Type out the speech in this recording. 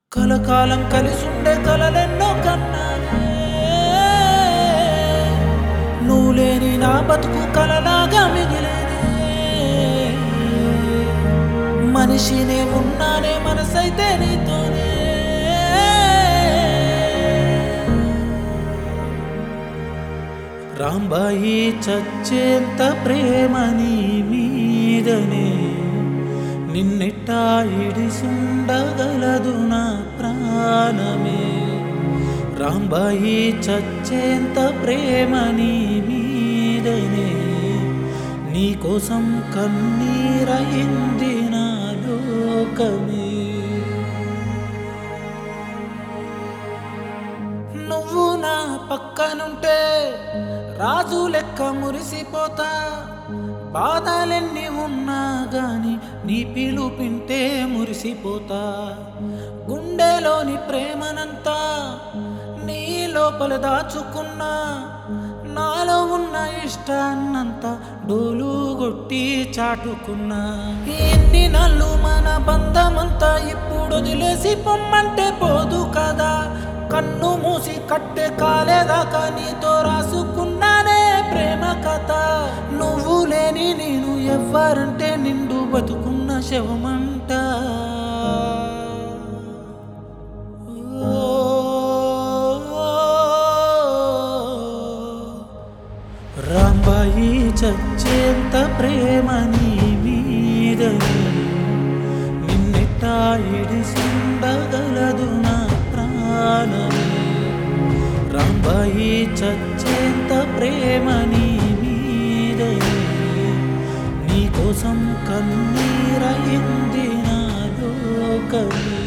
కలకాలం కలిసుండే కలలెన్నో కన్నానే నువ్వు లేని నా బతుకు కలలాగా మిగిలేనే మనిషినే ఉన్నానే మనసైతే నీతోనే రాంబాయి చచ్చేంత ప్రేమ నీ మీదనే నిన్నెట్టా ఇడిసుండగలదు నా ప్రాణమే రాంబాయి చచ్చేంత ప్రేమ నీ మీదనే నీకోసం కన్నీరయింది నా లోకమే నువ్వు నా పక్కనుంటే రాజు లెక్క మురిసిపోతా బాధలెన్ని ఉన్నా గాని నీ పిలుపింటే మురిసిపోతా గుండెలోని ప్రేమనంతా నీ లోపల దాచుకున్నా నాలో ఉన్న ఇష్టాన్నంతా డోలు కొట్టి చాటుకున్నా ఎన్ని నల్లు మన బంధమంతా ఇప్పుడు వదిలేసి పొమ్మంటే పోదు కదా కన్ను మూసి కట్టె కాలేదాకా నీతో రాసుకున్నానే ప్రేమ కథ నువ్వు లేని నేను ఎవ్వరంటే నిండు బతుకున్న శవమంట రాంబాయి చచ్చేంత ప్రేమ నీ మీదనే నిన్నెట్టా ఇడిసుండగలదు నా ప్రాణమే రాంబాయి చచ్చేంత ప్రేమ నీ మీదనే నీకోసం కన్నీరయింది నా లోకమే